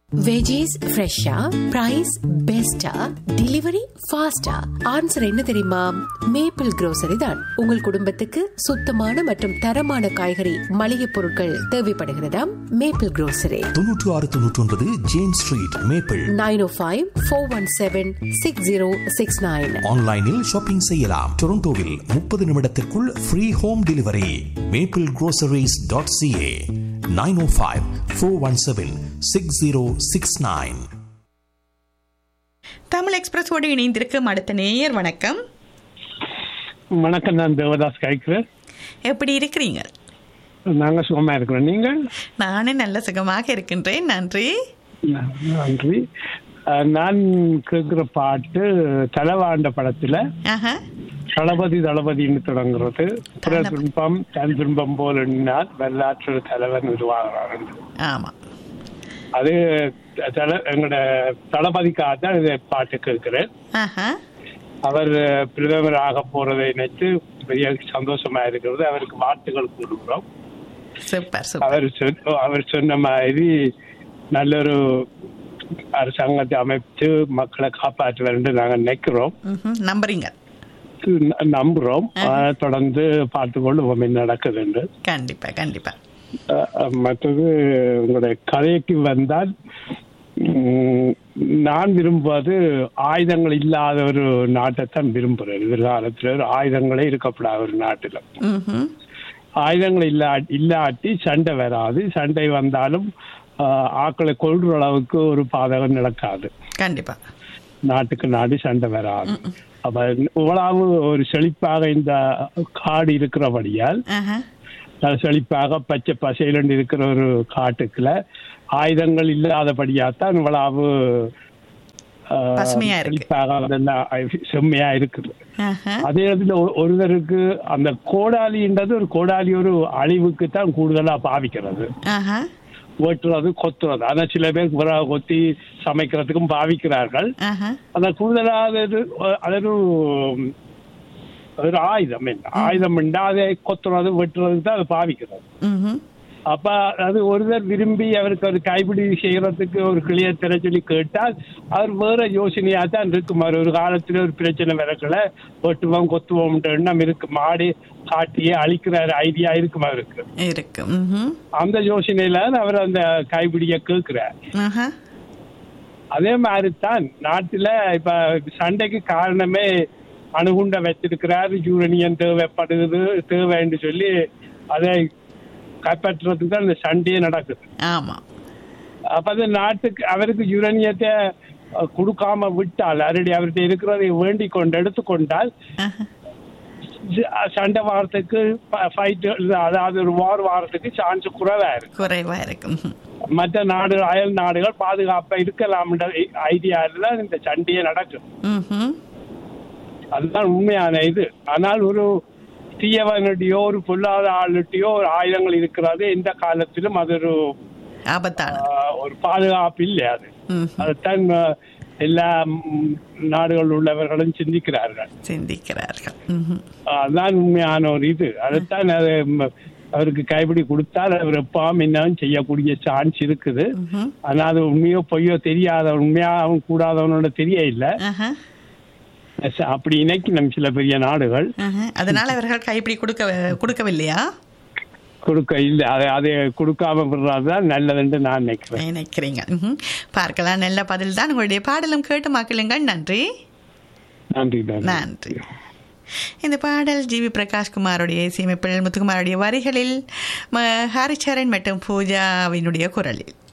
Veggies ஃப்ரெஷ்ஷா price பெஸ்டா delivery ஃபாஸ்டா ஆன்சர் என்ன தெரியுமா மேப்பிள் grocery தான் உங்கள் குடும்பத்துக்கு சுத்தமான மற்றும் தரமான காய்கறி மளிகை பொருட்கள் தேவைப்படுகிறதா மேப்பிள் grocery தொன்னூற்று ஆறு தொன்னூற்றி ஒன்பது James street maple nine O five four one seven six zero six nine ஆன்லைனில் ஷாப்பிங் செய்யலாம் டொரண்டோவில் முப்பது நிமிடத்திற்குள் free home delivery maple groceries.ca dot CA nine O five four one seven six zero six nine Tamil எக்ஸ்பிரஸோடு இணைந்திருக்கும் அடுத்த நேயர் வணக்கம் வணக்கம் நான் தேவதாஸ் கழிக்கிறேன் எப்படி இருக்கிறீங்க நாங்கள் சுகமாக இருக்கிறோம் நீங்கள் நானே நல்ல சுகமாக இருக்கின்றேன் நன்றி நன்றி அஹ், நான் கேட்குற பாட்டு தலவாண்ட படத்தில் ஆஹா தளபதி தளபதின்னு தொடங்குறது பிற தளபதி. துன்பம் தன் துன்பம் போல் எண்ணினால் வரலாற்று தலைவன் உருவாகிறார் ஆமா அது தல எங்களோட தளபதிக்காக தான் இந்த பாட்டு கேட்கிறேன் ஆஹா அவர் பிரதமர் ஆக போறதை நினைத்து பெரிய சந்தோஷமா இருக்கிறது அவருக்கு வாழ்த்துக்கள் கூறுகிறோம் சூப்பர் சூப்பர் அவர் சொன்ன அவர் சொன்ன மாதிரி நல்லொரு அரசாங்கத்தை அமைத்து மக்களை காப்பாற்றுவார் என்று நாங்கள் நினைக்கிறோம் ம்ஹும். நம்புறீங்க ந- நம்புறோம் ஆனா, தொடர்ந்து பார்த்து கொள்ளுவோம் என்ன நடக்குது என்று கண்டிப்பா கண்டிப்பா அஹ், அஹ், மற்றது உங்களுடைய கதைக்கு வந்தால் உம், நான் விரும்புவது ஆயுதங்கள் இல்லாத ஒரு நாட்டைத்தான் விரும்புகிறேன் எதிர்காலத்தில் ஒரு ஆயுதங்களே இருக்கப்படாத ஒரு நாட்டில் ம்ஹும். ஆயுதங்கள் இல்லா இல்லாட்டி சண்டை வராது சண்டை வந்தாலும் ஆஹ், ஆட்களை கொள்ற அளவுக்கு ஒரு பாதகம் நடக்காது கண்டிப்பா நாட்டுக்கு நாடு சண்டை வராது அப்ப இவ்வளவு ஒரு செழிப்பாக இந்த காடு இருக்கிறபடியால் ஆஹா நல்ல செழிப்பாக பச்சை பசையிலண்டு இருக்கிற ஒரு காட்டுக்குள்ள ஆயுதங்கள் இல்லாதபடியாத்தான் இவ்வளவு ஆஹ், பசுமையா இருக்கு. செழிப்பாக அதெல்லாம் செம்மையா இருக்குது ஆஹா அதே இடத்துல ஒ- ஒருவருக்கு அந்த கோடாலின்றது ஒரு கோடாலி ஒரு அழிவுக்கு தான் கூடுதலா பாவிக்கிறது ஆஹா வெட்டுறது கொத்துறது ஆனா சில பேர் புறா கொத்தி சமைக்கிறதுக்கும் பாவிக்கிறார்கள் ஆஹா அந்த கூடுதலாக அது அது ஒரு ஒரு ஆயுதம் என்ன ஆயுதம் என்றா அதை கொத்துறது வெட்டுறதுக்கு தான் அது பாவிக்கிறது ம்ஹும். அப்ப அது ஒருவர் விரும்பி அவருக்கு ஒரு கைப்பிடி செய்யறதுக்கு ஒரு கிளிய திரை சொல்லி கேட்டால் அவர் வேற யோசனையா தான் இருக்கும் அவர் ஒரு காலத்துல ஒரு பிரச்சனை விளக்கல வெட்டுவோம் கொத்துவோம் எண்ணம் இருக்கு மாடி காட்டியே அழிக்கிற ஐடியா இருக்கும் அவருக்கு இருக்கு ம்ஹும். அந்த யோசனையில அவர் அந்த கைப்பிடிய கேட்கிறார் ஆஹா அதே மாதிரி தான் நாட்டுல இப்ப சண்டைக்கு காரணமே அணுகுண்ட வச்சிருக்கிறார் யூரனியன் தேவைப்படுது தேவைன்னு சொல்லி அதை கைப்பற்றுறதுக்கு தான் இந்த சண்டையே நடக்குது ஆமா அப்ப அது நாட்டுக்கு அவருக்கு யுரேனியத்தை அஹ், கொடுக்காம விட்டால் அரடி அவர்கிட்ட இருக்கிறதை வேண்டிக் கொண்டு எடுத்துக்கொண்டால் ஆஹா ச- சண்டை வாரத்துக்கு ஃபைட் அதாவது ஒரு வார் வாரத்துக்கு சான்ஸ் குறைவா இருக்கு குறைவா இருக்கு ம்ஹும். மற்ற நாடு அயல் நாடுகள் பாதுகாப்பா இருக்கலாம்ன்ற ஐடியால இந்த சண்டையே நடக்கும் ம்ஹும். அதுதான் உண்மையான இது ஆனால் ஒரு தீயவனுடையோ ஒரு பொல்லாத ஆளுட்டையோ ஒரு ஆயுதங்கள் இருக்கிறது எந்த காலத்திலும் அது ஒரு ஆபத்தான ஆஹ், ஒரு பாதுகாப்பு இல்லை அது ம்ஹும். அதுதான் ஆஹ், எல்லா ம், நாடுகள் உள்ளவர்களும் சிந்திக்கிறார்கள் சிந்திக்கிறார்கள் ம்ஹும். அதுதான் உண்மையான ஒரு இது அதுதான் அது ம், அவருக்கு கைப்பிடி கொடுத்தால் அவர் எப்பாவும் என்னவும் செய்யக்கூடிய சான்ஸ் இருக்குது ம்ஹும். ஆனா அது உண்மையோ பொய்யோ தெரியாத உண்மையாகவும் கூடாதவனோட தெரிய இல்லை ஆஹா அப்படி இணைக்கணும் சில பெரிய நாடுகள் ஆஹா. அதனால அவர்கள் கைப்பிடி கொடுக்க கொடுக்கவில்லையா கொடுக்க இல்லை அதை அதை கொடுக்காம விடுறதுதான் நல்லதுன்னு நான் நினைக்கிறேன் நினைக்கிறீங்க ம்ஹும். பார்க்கலாம் நல்ல பதில் தான் உங்களுடைய பாடலும் கேட்டு மக்களுங்கள் நன்றி நன்றி நன்றி நன்றி இந்த பாடல் ஜி வி பிரகாஷ்குமாருடைய இசையமைப்பில் முத்துக்குமாருடைய வரிகளில் ம- ஹரிச்சரன் மற்றும் பூஜாவினுடைய குரலில்